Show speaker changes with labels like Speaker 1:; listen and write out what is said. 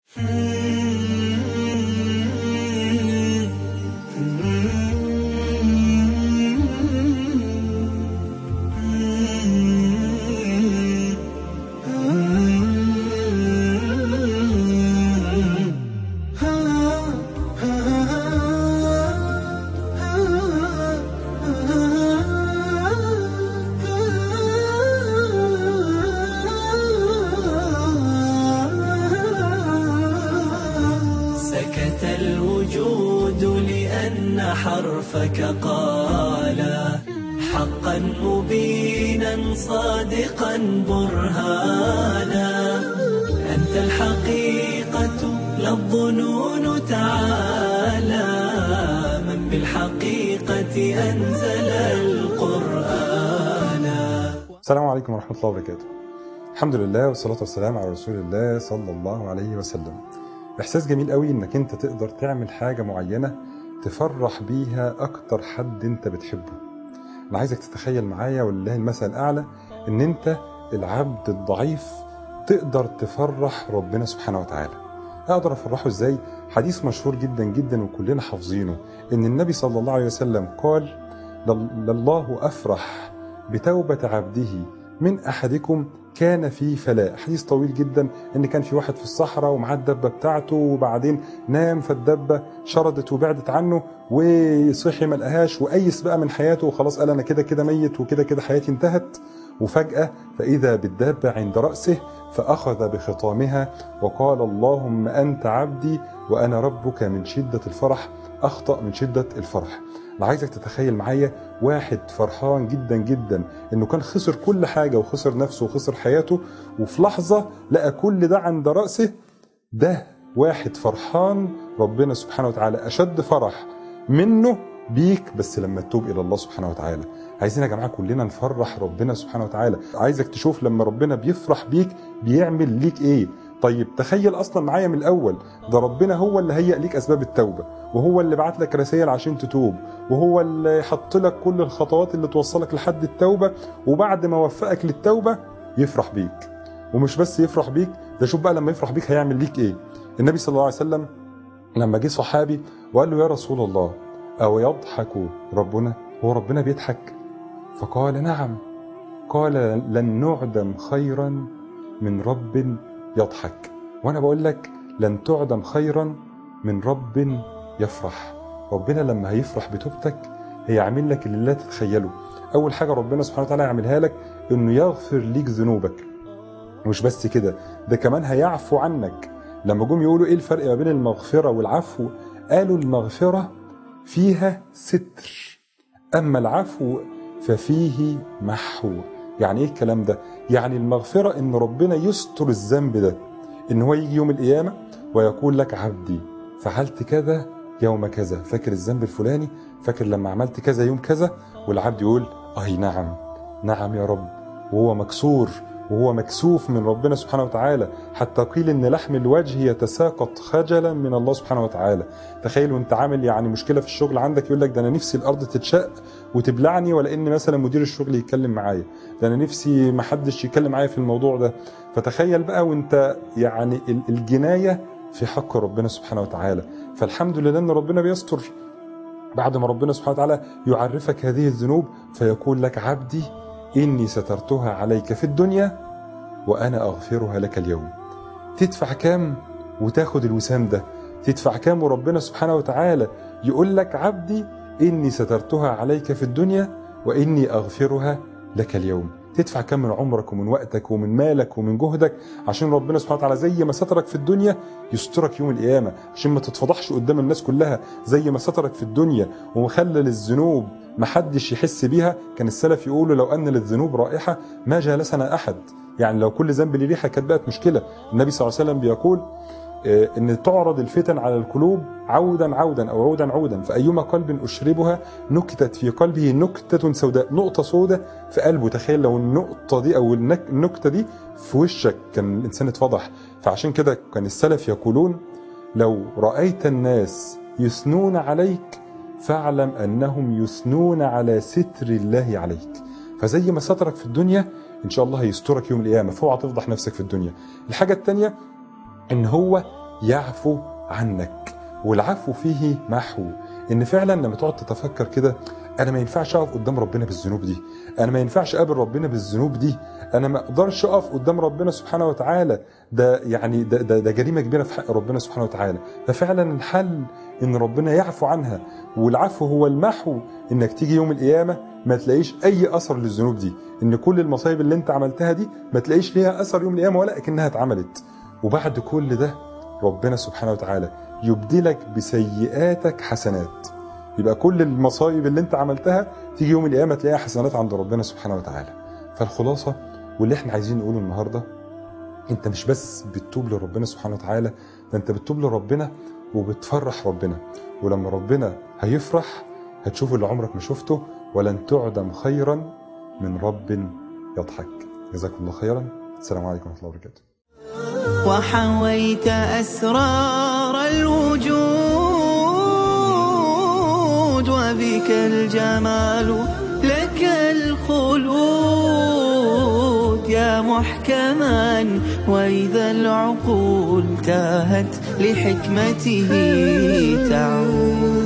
Speaker 1: سكت الوجود لأن حرفك قال حقا مبينا صادقا برهانا أنت الحقيقة لا الظنون تعالى من بالحقيقة أنزل القرآن
Speaker 2: السلام عليكم ورحمة الله وبركاته الحمد لله والصلاة والسلام على رسول الله صلى الله عليه وسلم إحساس جميل قوي إنك أنت تقدر تعمل حاجة معينة تفرح بيها أكتر حد أنت بتحبه أنا عايزك تتخيل معايا ولله المثل الأعلى إن أنت العبد الضعيف تقدر تفرح ربنا سبحانه وتعالى أقدر أفرحه إزاي؟ حديث مشهور جدا جدا وكلنا حافظينه إن النبي صلى الله عليه وسلم قال "لل- لله أفرح بتوبة عبده من أحدكم كان في فلاء حديث طويل جدا ان كان في واحد في الصحراء ومعاه الدبه بتاعته وبعدين نام فالدبه شردت وبعدت عنه وصحي ما لقاهاش وايس بقى من حياته وخلاص قال انا كده كده ميت وكده كده حياتي انتهت وفجاه فاذا بالدابه عند راسه فاخذ بخطامها وقال اللهم انت عبدي وانا ربك من شده الفرح اخطا من شده الفرح انا عايزك تتخيل معايا واحد فرحان جدا جدا انه كان خسر كل حاجه وخسر نفسه وخسر حياته وفي لحظه لقى كل ده عند راسه ده واحد فرحان ربنا سبحانه وتعالى اشد فرح منه بيك بس لما تتوب الى الله سبحانه وتعالى عايزين يا جماعه كلنا نفرح ربنا سبحانه وتعالى عايزك تشوف لما ربنا بيفرح بيك بيعمل ليك ايه طيب تخيل اصلا معايا من الاول ده ربنا هو اللي هيئ ليك اسباب التوبه وهو اللي بعت لك رسائل عشان تتوب وهو اللي حط لك كل الخطوات اللي توصلك لحد التوبه وبعد ما وفقك للتوبه يفرح بيك ومش بس يفرح بيك ده شوف بقى لما يفرح بيك هيعمل ليك ايه النبي صلى الله عليه وسلم لما جه صحابي وقال له يا رسول الله او يضحك ربنا هو ربنا بيضحك فقال نعم قال لن نعدم خيرا من رب يضحك وانا بقول لك لن تعدم خيرا من رب يفرح ربنا لما هيفرح بتوبتك هيعمل لك اللي لا تتخيله اول حاجه ربنا سبحانه وتعالى يعملها لك انه يغفر ليك ذنوبك مش بس كده ده كمان هيعفو عنك لما جم يقولوا ايه الفرق ما بين المغفره والعفو قالوا المغفره فيها ستر اما العفو ففيه محو يعني ايه الكلام ده يعني المغفره ان ربنا يستر الذنب ده ان هو يجي يوم القيامه ويقول لك عبدي فعلت كذا يوم كذا فاكر الذنب الفلاني فاكر لما عملت كذا يوم كذا والعبد يقول اي نعم نعم يا رب وهو مكسور وهو مكسوف من ربنا سبحانه وتعالى حتى قيل ان لحم الوجه يتساقط خجلا من الله سبحانه وتعالى تخيل وانت عامل يعني مشكله في الشغل عندك يقول لك ده انا نفسي الارض تتشق وتبلعني ولا ان مثلا مدير الشغل يتكلم معايا ده انا نفسي ما حدش يتكلم معايا في الموضوع ده فتخيل بقى وانت يعني ال- الجنايه في حق ربنا سبحانه وتعالى فالحمد لله ان ربنا بيستر بعد ما ربنا سبحانه وتعالى يعرفك هذه الذنوب فيقول لك عبدي إني سترتها عليك في الدنيا وأنا أغفرها لك اليوم تدفع كام وتاخد الوسام ده تدفع كام وربنا سبحانه وتعالى يقول لك عبدي إني سترتها عليك في الدنيا وإني أغفرها لك اليوم تدفع كام من عمرك ومن وقتك ومن مالك ومن جهدك عشان ربنا سبحانه وتعالى زي ما سترك في الدنيا يسترك يوم القيامة عشان ما تتفضحش قدام الناس كلها زي ما سترك في الدنيا ومخلل الذنوب محدش يحس بيها كان السلف يقولوا لو أن للذنوب رائحة ما جالسنا أحد يعني لو كل ذنب ليه ريحة كانت بقت مشكلة النبي صلى الله عليه وسلم بيقول آه، ان تعرض الفتن على القلوب عودا عودا او عودا عودا فايما قلب اشربها نكتت في قلبه نكته سوداء نقطه سوداء في قلبه تخيل لو النقطه دي او النك- النكته دي في وشك كان الانسان اتفضح فعشان كده كان السلف يقولون لو رايت الناس يثنون عليك فاعلم انهم يثنون على ستر الله عليك فزي ما سترك في الدنيا ان شاء الله هيسترك يوم القيامه فاوعى تفضح نفسك في الدنيا الحاجه الثانيه ان هو يعفو عنك والعفو فيه محو ان فعلا لما تقعد تتفكر كده انا ما ينفعش اقف قدام ربنا بالذنوب دي انا ما ينفعش اقابل ربنا بالذنوب دي انا ما اقدرش اقف قدام ربنا سبحانه وتعالى ده يعني ده, ده, ده جريمه كبيره في حق ربنا سبحانه وتعالى ففعلا الحل ان ربنا يعفو عنها والعفو هو المحو انك تيجي يوم القيامه ما تلاقيش اي اثر للذنوب دي ان كل المصايب اللي انت عملتها دي ما تلاقيش ليها اثر يوم القيامه ولا اكنها اتعملت وبعد كل ده ربنا سبحانه وتعالى يبدلك بسيئاتك حسنات يبقى كل المصايب اللي انت عملتها تيجي يوم القيامه تلاقيها حسنات عند ربنا سبحانه وتعالى فالخلاصه واللي احنا عايزين نقوله النهارده انت مش بس بتتوب لربنا سبحانه وتعالى ده انت بتتوب لربنا وبتفرح ربنا ولما ربنا هيفرح هتشوف اللي عمرك ما شفته ولن تعدم خيرا من رب يضحك جزاكم الله خيرا السلام عليكم ورحمه الله وبركاته
Speaker 1: وحويت أسرار الوجود وبك الجمال لك الخلود يا محكما وإذا العقول تاهت لحكمته تعود